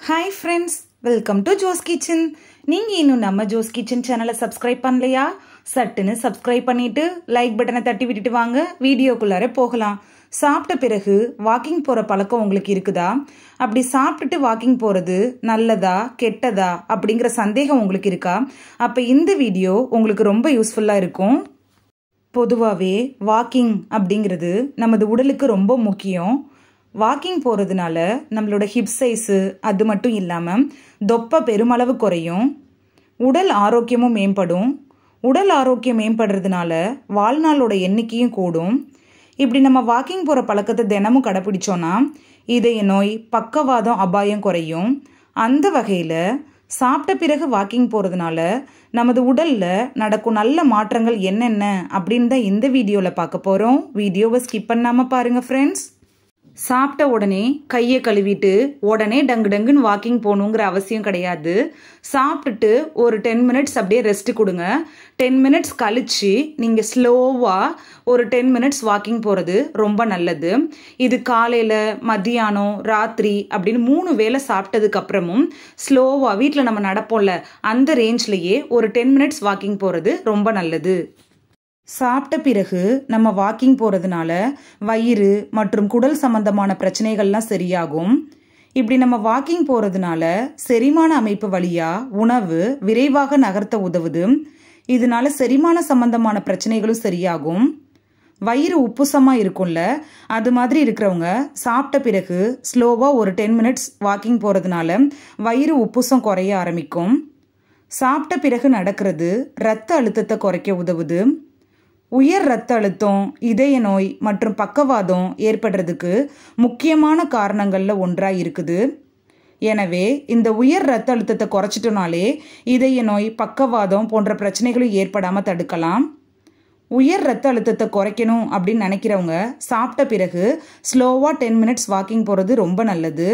hi friends welcome to Jo's kitchen நீங்கள் இன்னும் நம்ம ஜோஸ் கிச்சன் சேனலை சப்ஸ்கிரைப் பண்ணலையா சட்டுன்னு சப்ஸ்கிரைப் பண்ணிட்டு லைக் பட்டனை தட்டி விட்டுட்டு வாங்க வீடியோக்குள்ளார போகலாம் சாப்பிட்ட பிறகு வாக்கிங் போகிற பழக்கம் உங்களுக்கு இருக்குதா அப்படி சாப்பிட்டுட்டு வாக்கிங் போகிறது நல்லதா கெட்டதா அப்படிங்கிற சந்தேகம் உங்களுக்கு இருக்கா அப்போ இந்த வீடியோ உங்களுக்கு ரொம்ப யூஸ்ஃபுல்லாக இருக்கும் பொதுவாகவே வாக்கிங் அப்படிங்கிறது நமது உடலுக்கு ரொம்ப முக்கியம் வாக்கிங் போகிறதுனால நம்மளோட ஹிப் சைஸு அது மட்டும் இல்லாமல் தொப்பை பெருமளவு குறையும் உடல் ஆரோக்கியமும் மேம்படும் உடல் ஆரோக்கியம் மேம்படுறதுனால வாழ்நாளோட எண்ணிக்கையும் கூடும் இப்படி நம்ம வாக்கிங் போகிற பழக்கத்தை தினமும் கடைப்பிடிச்சோன்னா இதய நோய் பக்கவாதம் அபாயம் குறையும் அந்த வகையில் சாப்பிட்ட பிறகு வாக்கிங் போகிறதுனால நமது உடலில் நடக்கும் நல்ல மாற்றங்கள் என்னென்ன அப்படின்னு தான் இந்த வீடியோவில் பார்க்க போகிறோம் வீடியோவை ஸ்கிப் பண்ணாமல் பாருங்கள் ஃப்ரெண்ட்ஸ் சாப்பிட்ட உடனே கையை கழுவிட்டு உடனே டங்கு டங்குன்னு வாக்கிங் போகணுங்கிற அவசியம் கிடையாது சாப்பிட்டுட்டு ஒரு டென் மினிட்ஸ் அப்படியே ரெஸ்ட் கொடுங்க டென் மினிட்ஸ் கழிச்சு நீங்கள் ஸ்லோவாக ஒரு டென் மினிட்ஸ் வாக்கிங் போகிறது ரொம்ப நல்லது இது காலையில் மத்தியானம் ராத்திரி அப்படின்னு மூணு வேளை சாப்பிட்டதுக்கு அப்புறமும் ஸ்லோவாக வீட்டில் நம்ம நடப்போம்ல அந்த ரேஞ்ச்லேயே ஒரு டென் மினிட்ஸ் வாக்கிங் போகிறது ரொம்ப நல்லது சாப்பிட்ட பிறகு நம்ம வாக்கிங் போகிறதுனால வயிறு மற்றும் குடல் சம்பந்தமான பிரச்சனைகள்லாம் சரியாகும் இப்படி நம்ம வாக்கிங் போகிறதுனால செரிமான அமைப்பு வழியாக உணவு விரைவாக நகர்த்த உதவுது இதனால செரிமான சம்பந்தமான பிரச்சனைகளும் சரியாகும் வயிறு உப்புசமாக இருக்கும்ல அது மாதிரி இருக்கிறவங்க சாப்பிட்ட பிறகு ஸ்லோவாக ஒரு டென் மினிட்ஸ் வாக்கிங் போகிறதுனால வயிறு உப்புசம் குறைய ஆரம்பிக்கும் சாப்பிட்ட பிறகு நடக்கிறது ரத்த அழுத்தத்தை குறைக்க உதவுது உயர் ரத்த அழுத்தம் இதய நோய் மற்றும் பக்கவாதம் ஏற்படுறதுக்கு முக்கியமான காரணங்களில் ஒன்றாக இருக்குது எனவே இந்த உயர் ரத்த அழுத்தத்தை குறைச்சிட்டோனாலே இதய நோய் பக்கவாதம் போன்ற பிரச்சனைகளும் ஏற்படாமல் தடுக்கலாம் உயர் ரத்த அழுத்தத்தை குறைக்கணும் அப்படின்னு நினைக்கிறவங்க சாப்பிட்ட பிறகு ஸ்லோவாக டென் மினிட்ஸ் வாக்கிங் போகிறது ரொம்ப நல்லது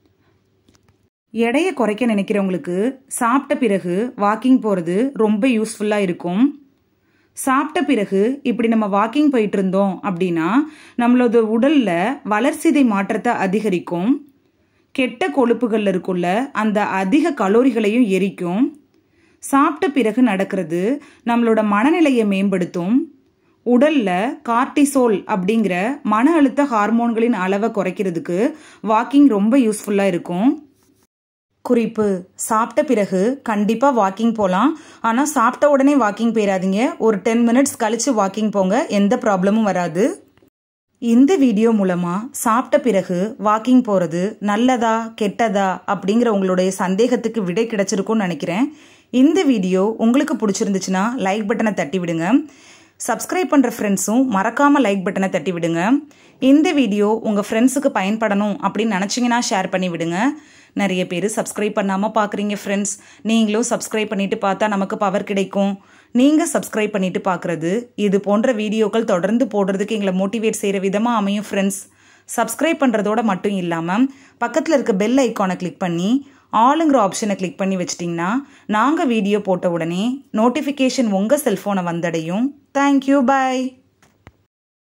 எடையை குறைக்க நினைக்கிறவங்களுக்கு சாப்பிட்ட பிறகு வாக்கிங் போகிறது ரொம்ப யூஸ்ஃபுல்லாக இருக்கும் சாப்பிட்ட பிறகு இப்படி நம்ம வாக்கிங் போயிட்டு இருந்தோம் அப்படின்னா நம்மளோட உடலில் வளர்சிதை மாற்றத்தை அதிகரிக்கும் கெட்ட கொழுப்புகள் இருக்குள்ள அந்த அதிக கலோரிகளையும் எரிக்கும் சாப்பிட்ட பிறகு நடக்கிறது நம்மளோட மனநிலையை மேம்படுத்தும் உடல்ல கார்டிசோல் அப்படிங்கிற மன அழுத்த ஹார்மோன்களின் அளவை குறைக்கிறதுக்கு வாக்கிங் ரொம்ப யூஸ்ஃபுல்லாக இருக்கும் குறிப்பு சாப்பிட்ட பிறகு கண்டிப்பாக வாக்கிங் போகலாம் ஆனால் சாப்பிட்ட உடனே வாக்கிங் போயிடாதீங்க ஒரு டென் மினிட்ஸ் கழித்து வாக்கிங் போங்க எந்த ப்ராப்ளமும் வராது இந்த வீடியோ மூலமாக சாப்பிட்ட பிறகு வாக்கிங் போகிறது நல்லதா கெட்டதா அப்படிங்கிற உங்களுடைய சந்தேகத்துக்கு விடை கிடைச்சிருக்கும்னு நினைக்கிறேன் இந்த வீடியோ உங்களுக்கு பிடிச்சிருந்துச்சுன்னா லைக் பட்டனை தட்டி விடுங்க சப்ஸ்கிரைப் பண்ணுற ஃப்ரெண்ட்ஸும் மறக்காமல் லைக் பட்டனை தட்டி விடுங்க இந்த வீடியோ உங்கள் ஃப்ரெண்ட்ஸுக்கு பயன்படணும் அப்படின்னு நினச்சிங்கன்னா ஷேர் பண்ணி விடுங்க நிறைய பேர் சப்ஸ்கிரைப் பண்ணாமல் பார்க்குறீங்க ஃப்ரெண்ட்ஸ் நீங்களும் சப்ஸ்கிரைப் பண்ணிட்டு பார்த்தா நமக்கு பவர் கிடைக்கும் நீங்கள் சப்ஸ்கிரைப் பண்ணிட்டு பார்க்குறது இது போன்ற வீடியோக்கள் தொடர்ந்து போடுறதுக்கு எங்களை மோட்டிவேட் செய்கிற விதமாக அமையும் ஃப்ரெண்ட்ஸ் சப்ஸ்கிரைப் பண்ணுறதோட மட்டும் இல்லாமல் பக்கத்தில் இருக்க பெல் ஐக்கானை கிளிக் பண்ணி ஆளுங்கிற ஆப்ஷனை கிளிக் பண்ணி வச்சிட்டிங்கன்னா நாங்கள் வீடியோ போட்ட உடனே நோட்டிஃபிகேஷன் உங்கள் செல்ஃபோனை வந்தடையும் தேங்க்யூ பாய்